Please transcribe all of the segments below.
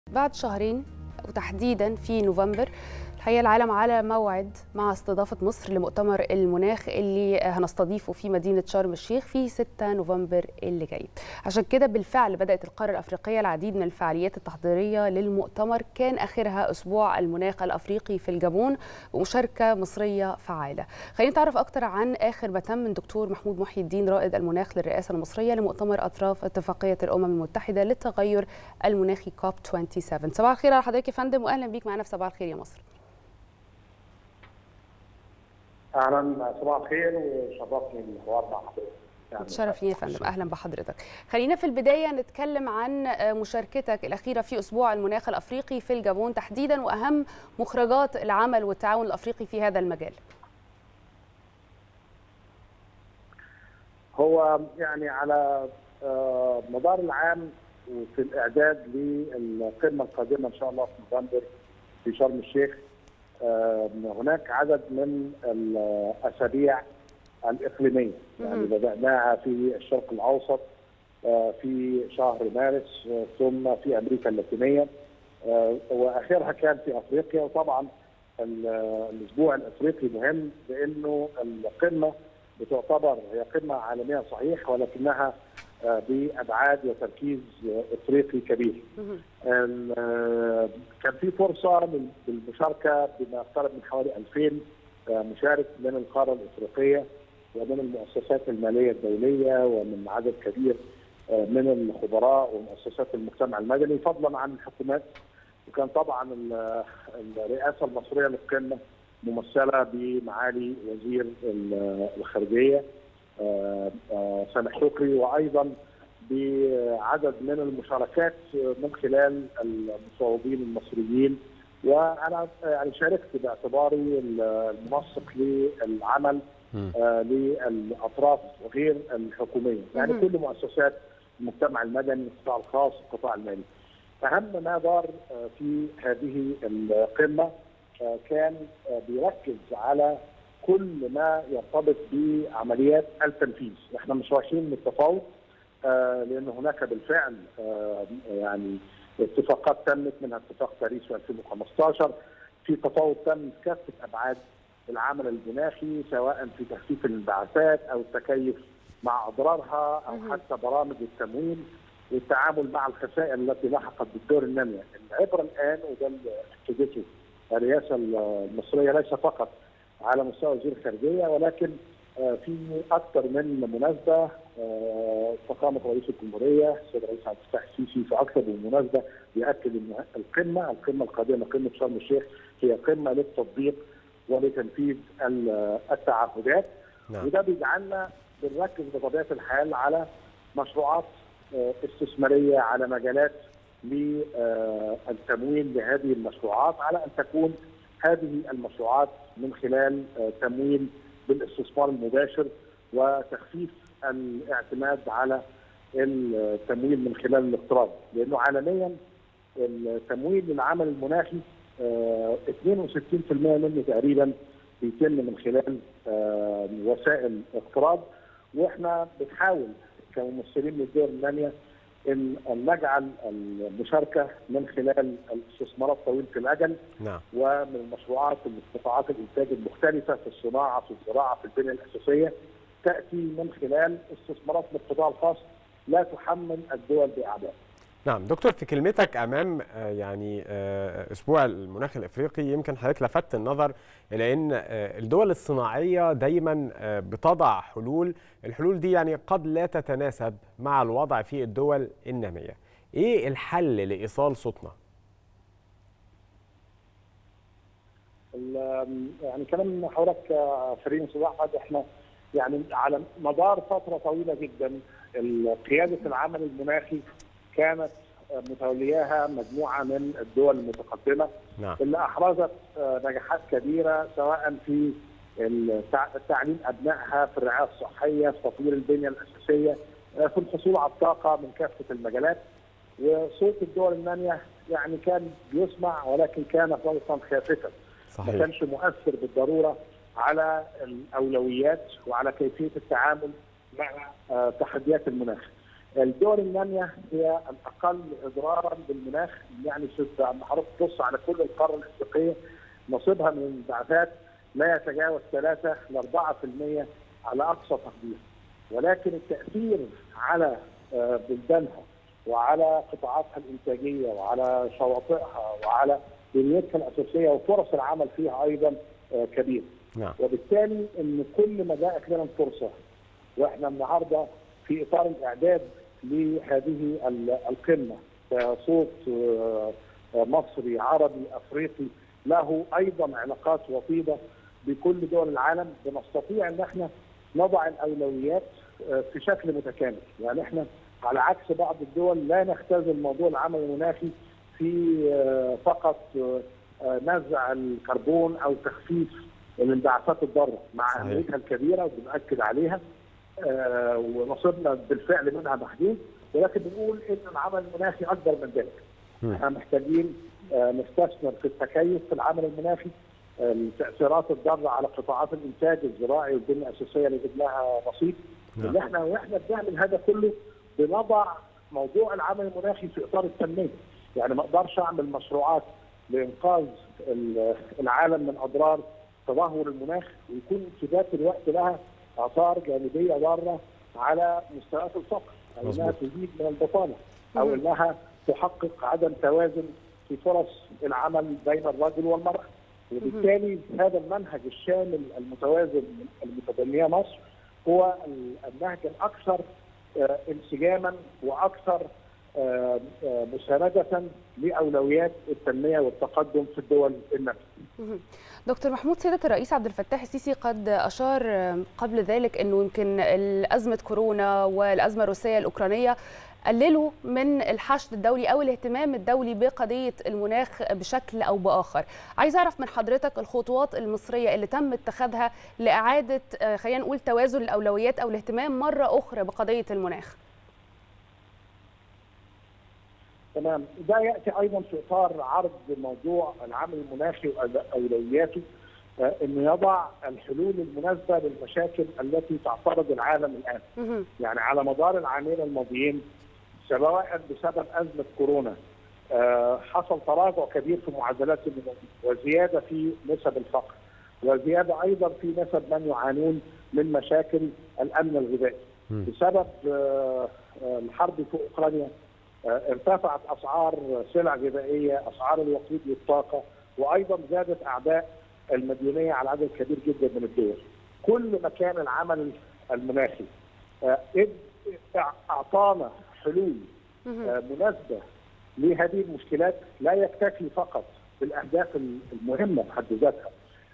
بعد شهرين وتحديدا في نوفمبر الحقيقه العالم على موعد مع استضافه مصر لمؤتمر المناخ اللي هنستضيفه في مدينه شرم الشيخ في 6 نوفمبر اللي جاي عشان كده بالفعل بدات القاره الافريقيه العديد من الفعاليات التحضيريه للمؤتمر كان اخرها اسبوع المناخ الافريقي في الجابون ومشاركه مصريه فعاله خلينا نتعرف اكتر عن اخر ما تم من دكتور محمود محي الدين رائد المناخ للرئاسه المصريه لمؤتمر اطراف اتفاقيه الامم المتحده للتغير المناخي كوب 27 صباح الخير على حضرتك يا فندم واهلا بيك معنا في صباح الخير يا مصر اهلا صباح الخير وشرفني الحوار مع حضرتك تشرف لي يا فندم اهلا بحضرتك خلينا في البدايه نتكلم عن مشاركتك الاخيره في اسبوع المناخ الافريقي في الجابون تحديدا واهم مخرجات العمل والتعاون الافريقي في هذا المجال هو يعني على مدار العام وفي الاعداد للقمه القادمه ان شاء الله في نوفمبر في شرم الشيخ هناك عدد من الاسابيع الاقليميه يعني بداناها في الشرق الاوسط في شهر مارس ثم في امريكا اللاتينيه واخرها كان في افريقيا وطبعا الاسبوع الافريقي مهم لانه القمه بتعتبر هي قمه عالميه صحيح ولكنها بابعاد وتركيز افريقي كبير. كان في فرصه للمشاركه بما يقترب من حوالي 2000 مشارك من القاره الافريقيه ومن المؤسسات الماليه الدوليه ومن عدد كبير من الخبراء ومؤسسات المجتمع المدني فضلا عن الحكومات وكان طبعا الرئاسه المصريه للقمه ممثله بمعالي وزير الخارجيه سامح شكري وايضا بعدد من المشاركات من خلال المفوضين المصريين وانا يعني شاركت باعتباري المنسق للعمل آه للاطراف غير الحكوميه يعني كل مؤسسات المجتمع المدني القطاع الخاص القطاع المالي اهم ما دار آه في هذه القمه آه كان بيركز على كل ما يرتبط بعمليات التنفيذ، احنا مش رايحين للتفاوض آه لان هناك بالفعل آه يعني اتفاقات تمت منها اتفاق باريس في 2015 في تفاوض تم في كافه ابعاد العمل المناخي سواء في تخفيف الانبعاثات او التكيف مع اضرارها او حتى برامج التموين والتعامل مع الخسائر التي لحقت بالدور الناميه، العبره الان وده اللي اكدته الرئاسه المصريه ليس فقط على مستوى وزير الخارجيه ولكن في اكثر من مناسبه فخامه رئيس الجمهوريه السيد الرئيس عبد الفتاح السيسي في اكثر من مناسبه بياكد ان القمه القمه القادمه قمه شرم الشيخ هي قمه للتطبيق ولتنفيذ التعهدات نعم. وده بيجعلنا بنركز بطبيعه الحال على مشروعات استثماريه على مجالات للتمويل لهذه المشروعات على ان تكون هذه المشروعات من خلال تمويل بالاستثمار المباشر وتخفيف الاعتماد على التمويل من خلال الاقتراض لانه عالميا التمويل للعمل المناخي 62% منه تقريبا بيتم من خلال وسائل اقتراض واحنا بنحاول كممثلين للدول الناميه ان نجعل المشاركه من خلال الاستثمارات طويله الاجل نعم. ومن المشروعات قطاعات الانتاج المختلفه في الصناعه في الزراعه في البنيه الاساسيه تاتي من خلال استثمارات من القطاع الخاص لا تحمل الدول باعباء. نعم دكتور في كلمتك امام يعني اسبوع المناخ الافريقي يمكن حضرتك لفت النظر الى ان الدول الصناعيه دايما بتضع حلول الحلول دي يعني قد لا تتناسب مع الوضع في الدول الناميه ايه الحل لايصال صوتنا يعني كلام حضرتك فريم صباح احنا يعني على مدار فتره طويله جدا قياده العمل المناخي كانت متولياها مجموعه من الدول المتقدمه نعم. اللي احرزت نجاحات كبيره سواء في تعليم ابنائها في الرعايه الصحيه في تطوير البنيه الاساسيه في الحصول على الطاقه من كافه المجالات وصوت الدول الناميه يعني كان بيسمع ولكن كان صوتا خافتا صحيح. ما كانش مؤثر بالضروره على الاولويات وعلى كيفيه التعامل مع تحديات المناخ الدول الناميه هي الاقل اضرارا بالمناخ يعني لما حضرتك تبص على كل القاره الافريقيه نصيبها من الانبعاثات لا يتجاوز 3 ل 4% على اقصى تقدير ولكن التاثير على بلدانها وعلى قطاعاتها الانتاجيه وعلى شواطئها وعلى بنيتها الاساسيه وفرص العمل فيها ايضا كبير. نعم. وبالتالي ان كل ما جاءت لنا الفرصه واحنا النهارده في اطار الاعداد لهذه القمه كصوت مصري عربي افريقي له ايضا علاقات وطيده بكل دول العالم بنستطيع ان احنا نضع الاولويات في شكل متكامل، يعني احنا على عكس بعض الدول لا نختزل موضوع العمل المناخي في فقط نزع الكربون او تخفيف الانبعاثات الضاره مع اهميتها الكبيره وبنأكد عليها ونصيبنا بالفعل منها محدود ولكن بنقول ان العمل المناخي اكبر من ذلك. احنا محتاجين نستثمر في التكيف في العمل المناخي التاثيرات الضاره على قطاعات الانتاج الزراعي والبنيه الاساسيه اللي لها نصيب اللي احنا واحنا بنعمل هذا كله بنضع موضوع العمل المناخي في اطار التنميه يعني ما اقدرش اعمل مشروعات لانقاذ العالم من اضرار تدهور المناخ ويكون في ذات الوقت لها اثار جانبيه ضاره على مستويات الفقر او انها تزيد من البطاله او انها تحقق عدم توازن في فرص العمل بين الرجل والمراه وبالتالي هذا المنهج الشامل المتوازن المتبنيه مصر هو النهج الاكثر انسجاما واكثر مسانده لاولويات التنميه والتقدم في الدول الناميه. دكتور محمود سيدة الرئيس عبد الفتاح السيسي قد أشار قبل ذلك أنه يمكن أزمة كورونا والأزمة الروسية الأوكرانية قللوا من الحشد الدولي او الاهتمام الدولي بقضيه المناخ بشكل او باخر. عايز اعرف من حضرتك الخطوات المصريه اللي تم اتخاذها لاعاده خلينا نقول توازن الاولويات او الاهتمام مره اخرى بقضيه المناخ. تمام، ده ياتي ايضا في اطار عرض موضوع العمل المناخي واولوياته انه يضع الحلول المناسبه للمشاكل التي تعترض العالم الان. يعني على مدار العامين الماضيين سواء بسبب ازمه كورونا حصل تراجع كبير في معدلات النمو وزياده في نسب الفقر وزياده ايضا في نسب من يعانون من مشاكل الامن الغذائي بسبب الحرب في اوكرانيا ارتفعت اسعار سلع غذائيه اسعار الوقود والطاقه وايضا زادت اعباء المديونيه على عدد كبير جدا من الدول كل ما كان العمل المناخي اعطانا حلول مناسبه لهذه المشكلات لا يكتفي فقط بالاهداف المهمه بحد ذاتها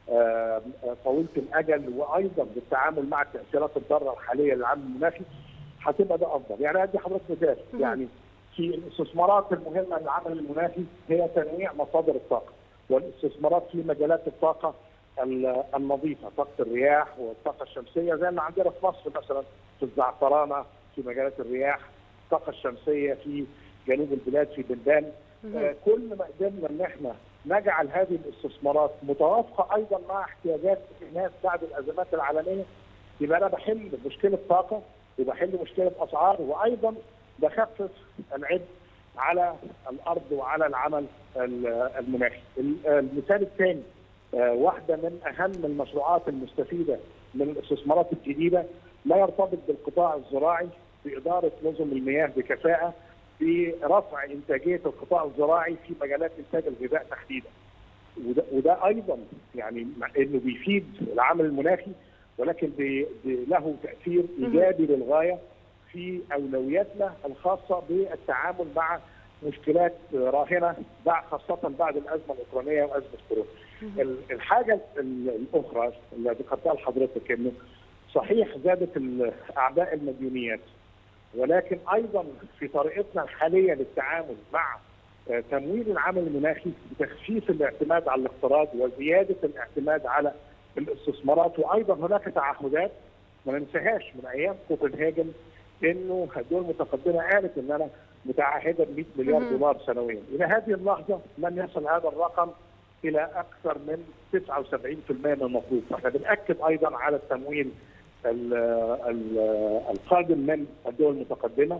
طويله الاجل وايضا بالتعامل مع التاثيرات الضاره الحاليه للعمل المناخي هتبقى ده افضل، يعني ادي حضرتك مثال يعني في الاستثمارات المهمه للعمل المناخي هي تنويع مصادر الطاقه والاستثمارات في مجالات الطاقه النظيفه، طاقه الرياح والطاقه الشمسيه زي ما عندنا في مصر مثلا في الزعفرانه في مجالات الرياح، الطاقه الشمسيه في جنوب البلاد في بلدان آه كل ما قدرنا ان احنا نجعل هذه الاستثمارات متوافقه ايضا مع احتياجات الناس بعد الازمات العالميه يبقى انا بحل مشكله طاقه وبحل مشكله اسعار وايضا بخفف العبء على الارض وعلى العمل المناخي. المثال الثاني واحده من اهم المشروعات المستفيده من الاستثمارات الجديده ما يرتبط بالقطاع الزراعي باداره نظم المياه بكفاءه برفع انتاجيه القطاع الزراعي في مجالات انتاج الغذاء تحديدا. وده, وده ايضا يعني مع انه بيفيد العمل المناخي ولكن بي بي له تاثير ايجابي للغايه في اولوياتنا الخاصه بالتعامل مع مشكلات راهنه بعد خاصه بعد الازمه الاوكرانيه وازمه كورونا. الحاجه الاخرى اللي ذكرتها لحضرتك انه صحيح زادت اعباء المديونيات ولكن ايضا في طريقتنا الحاليه للتعامل مع تمويل العمل المناخي بتخفيف الاعتماد على الاقتراض وزياده الاعتماد على الاستثمارات وايضا هناك تعهدات ما ننساهاش من ايام كوبنهاجن انه الدول المتقدمه قالت ان انا متعهده ب 100 مليار دولار سنويا، الى هذه اللحظه لم يصل هذا الرقم الى اكثر من 79% من المطلوب، فاحنا بناكد ايضا على التمويل القادم من الدول المتقدمه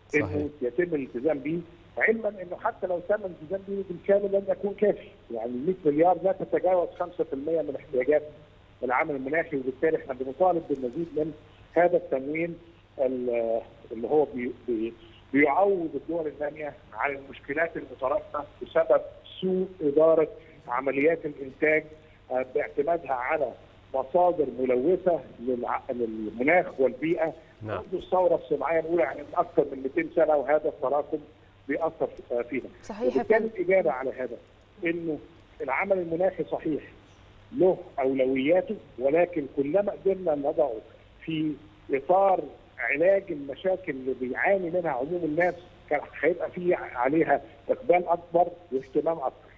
انه يتم الالتزام به علما انه حتى لو تم الالتزام به بالكامل لن يكون كافي يعني 100 مليار لا تتجاوز 5% من احتياجات العامل المناخي وبالتالي احنا بنطالب بالمزيد من هذا التموين اللي هو بي بي بيعوض الدول الثانيه عن المشكلات المتراكمه بسبب سوء اداره عمليات الانتاج باعتمادها على مصادر ملوثه للمناخ والبيئه نعم. منذ الثوره الصناعيه الاولى يعني من اكثر من 200 سنه وهذا التراكم بيأثر فينا. صحيح وبالتالي الاجابه على هذا انه العمل المناخي صحيح له اولوياته ولكن كلما قدرنا نضعه في اطار علاج المشاكل اللي بيعاني منها عموم الناس كان هيبقى في عليها اقبال اكبر واهتمام اكبر.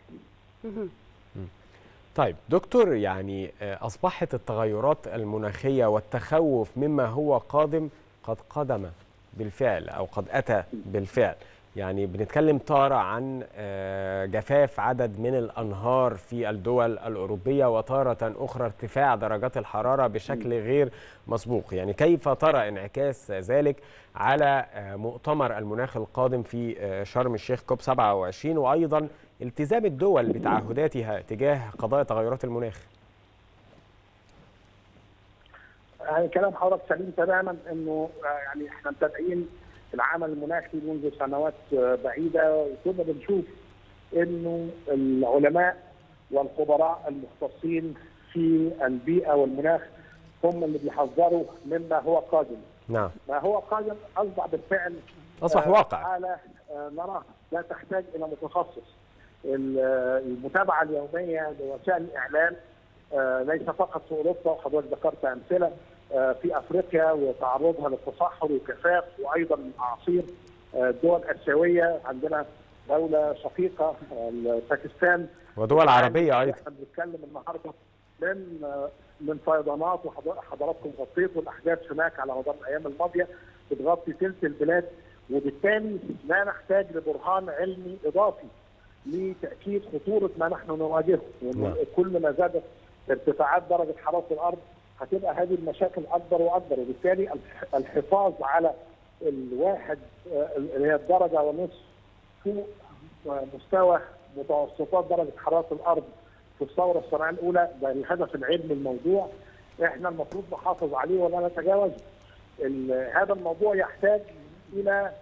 طيب دكتور يعني اصبحت التغيرات المناخيه والتخوف مما هو قادم قد قدم بالفعل او قد اتى بالفعل يعني بنتكلم تارة عن جفاف عدد من الأنهار في الدول الأوروبية وتارة أخرى ارتفاع درجات الحرارة بشكل غير مسبوق يعني كيف ترى انعكاس ذلك على مؤتمر المناخ القادم في شرم الشيخ كوب 27 وأيضا التزام الدول بتعهداتها تجاه قضايا تغيرات المناخ يعني كلام حضرتك سليم تماما انه يعني احنا متابعين العمل المناخي منذ سنوات بعيده وكنا بنشوف انه العلماء والخبراء المختصين في البيئه والمناخ هم اللي بيحذروا مما هو قادم. نعم. ما هو قادم اصبح بالفعل اصبح واقع. حاله نراها لا تحتاج الى متخصص. المتابعه اليوميه لوسائل الاعلام ليس فقط في اوروبا وحضرتك ذكرت امثله في افريقيا وتعرضها للتصحر والجفاف وايضا الاعاصير الدول الاسيويه عندنا دوله شقيقه باكستان ودول عربيه ايضا احنا بنتكلم النهارده من من فيضانات وحضراتكم غطيتوا الاحداث هناك على مدار الايام الماضيه بتغطي ثلث البلاد وبالتالي لا نحتاج لبرهان علمي اضافي لتاكيد خطوره ما نحن نواجهه كل ما زادت ارتفاعات درجه حراره الارض هتبقى هذه المشاكل اكبر واكبر وبالتالي الحفاظ على الواحد اللي هي الدرجه ونصف فوق مستوى متوسطات درجه حراره الارض في الثوره الصناعيه الاولى ده الهدف العلمي الموضوع احنا المفروض نحافظ عليه ولا نتجاوزه. هذا الموضوع يحتاج الى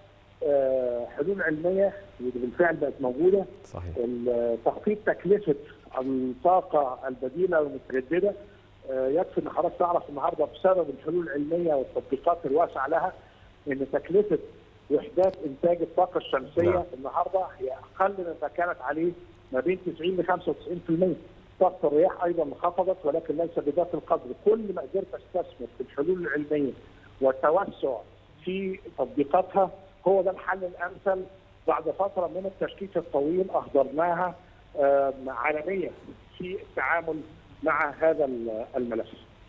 حلول علميه ودي بالفعل بقت موجوده صحيح تخفيض تكلفه الطاقه البديله والمتجدده يكفي ان حضرتك تعرف النهارده بسبب الحلول العلميه والتطبيقات الواسعه لها ان تكلفه وحدات انتاج الطاقه الشمسيه نعم. النهارده هي اقل مما كانت عليه ما بين 90 ل 95% طاقه الرياح ايضا انخفضت ولكن ليس بذات القدر كل ما قدرت استثمر في الحلول العلميه والتوسع في تطبيقاتها هو ده الحل الامثل بعد فتره من التشكيك الطويل اهدرناها عالميا في التعامل مع هذا الملف.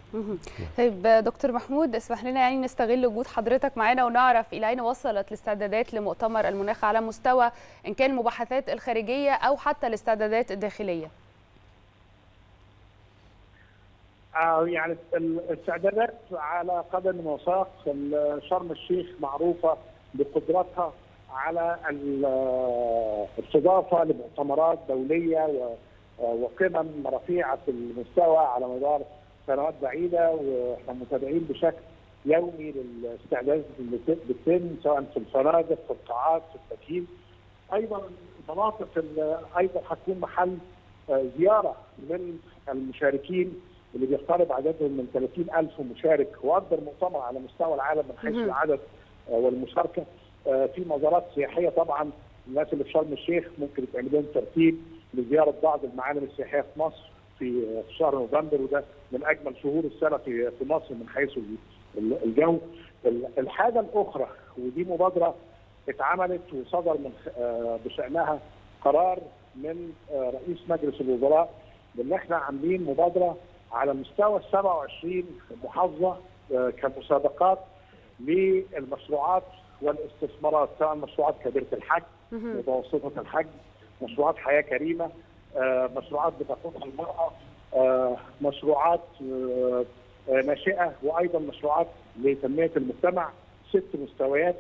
طيب دكتور محمود اسمح لنا يعني نستغل وجود حضرتك معانا ونعرف الى اين وصلت الاستعدادات لمؤتمر المناخ على مستوى ان كان المباحثات الخارجيه او حتى الاستعدادات الداخليه. آه يعني الاستعدادات على قدم وساق شرم الشيخ معروفه بقدرتها على الاستضافه لمؤتمرات دوليه وقمم رفيعه المستوى على مدار سنوات بعيده واحنا متابعين بشكل يومي للاستعداد اللي بتتم سواء في الفنادق في القاعات في التكييف ايضا مناطق ايضا هتكون محل زياره من المشاركين اللي بيقترب عددهم من 30 ألف مشارك واكبر مؤتمر على مستوى العالم من حيث العدد والمشاركه في مزارات سياحيه طبعا الناس اللي في شرم الشيخ ممكن يتعمل لهم ترتيب لزياره بعض المعالم السياحيه في مصر في شهر نوفمبر وده من اجمل شهور السنه في في مصر من حيث الجو. الحاجه الاخرى ودي مبادره اتعملت وصدر من بشانها قرار من رئيس مجلس الوزراء بان احنا عاملين مبادره على مستوى ال 27 محافظه كمسابقات للمشروعات والاستثمارات سواء مشروعات كبيره الحجم متوسطه الحجم مشروعات حياه كريمه مشروعات بتقودها المراه مشروعات ناشئه وايضا مشروعات لتنميه المجتمع ست مستويات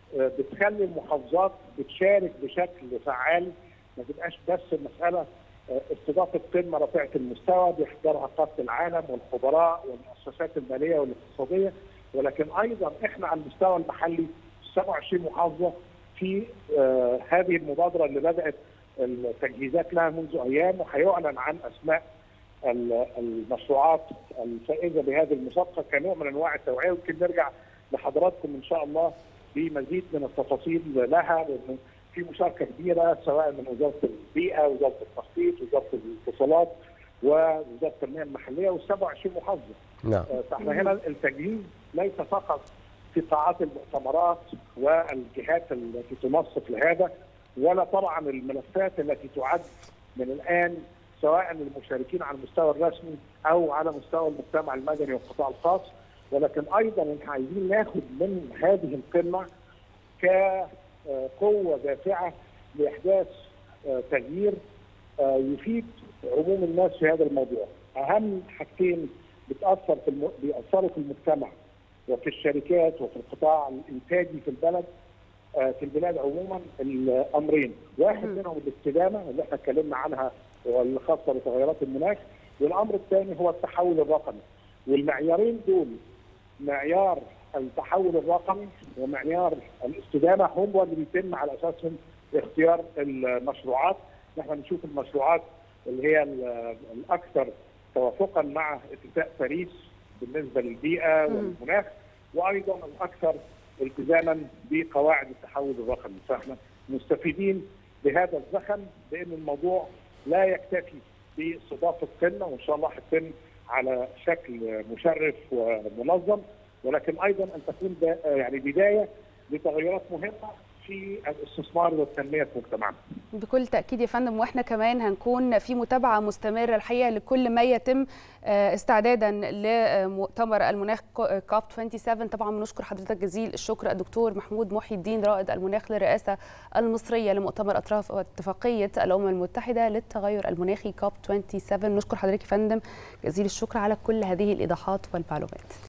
بتخلي المحافظات بتشارك بشكل فعال ما تبقاش بس المساله استضافه قمه رفيعه المستوى بيحضرها قاده العالم والخبراء والمؤسسات الماليه والاقتصاديه ولكن ايضا احنا على المستوى المحلي 27 محافظه في آه هذه المبادره اللي بدات التجهيزات لها منذ ايام وهيعلن عن اسماء المشروعات الفائزه بهذه المسابقه كنوع من انواع التوعيه ويمكن نرجع لحضراتكم ان شاء الله بمزيد من التفاصيل لها لانه في مشاركه كبيره سواء من وزاره البيئه، وزاره التخطيط، وزاره الاتصالات ووزاره التنميه المحليه و27 محافظه. نعم. فاحنا هنا التجهيز ليس فقط في قاعات المؤتمرات والجهات التي تنسق لهذا ولا طبعا الملفات التي تعد من الان سواء للمشاركين على المستوى الرسمي او على مستوى المجتمع المدني والقطاع الخاص ولكن ايضا احنا عايزين ناخد من هذه القمه كقوه دافعه لاحداث تغيير يفيد عموم الناس في هذا الموضوع. اهم حاجتين بتاثر في الم... بيأثروا في المجتمع وفي الشركات وفي القطاع الانتاجي في البلد في البلاد عموما الامرين، واحد منهم الاستدامه اللي احنا اتكلمنا عنها واللي خاصه بتغيرات المناخ، والامر الثاني هو التحول الرقمي. والمعيارين دول معيار التحول الرقمي ومعيار الاستدامه هم اللي بيتم على اساسهم اختيار المشروعات، نحن بنشوف المشروعات اللي هي الاكثر توافقا مع اتفاق باريس بالنسبه للبيئه والمناخ وايضا الاكثر التزاما بقواعد التحول الرقمي فاحنا مستفيدين بهذا الزخم لان الموضوع لا يكتفي باستضافه قمه وان شاء الله هتتم على شكل مشرف ومنظم ولكن ايضا ان تكون يعني بدايه لتغيرات مهمه في الاستثمار والتنميه في مجتمعنا. بكل تاكيد يا فندم واحنا كمان هنكون في متابعه مستمره الحقيقه لكل ما يتم استعدادا لمؤتمر المناخ كوب 27 طبعا بنشكر حضرتك جزيل الشكر الدكتور محمود محي الدين رائد المناخ للرئاسه المصريه لمؤتمر اطراف اتفاقيه الامم المتحده للتغير المناخي كوب 27 نشكر حضرتك يا فندم جزيل الشكر على كل هذه الايضاحات والمعلومات.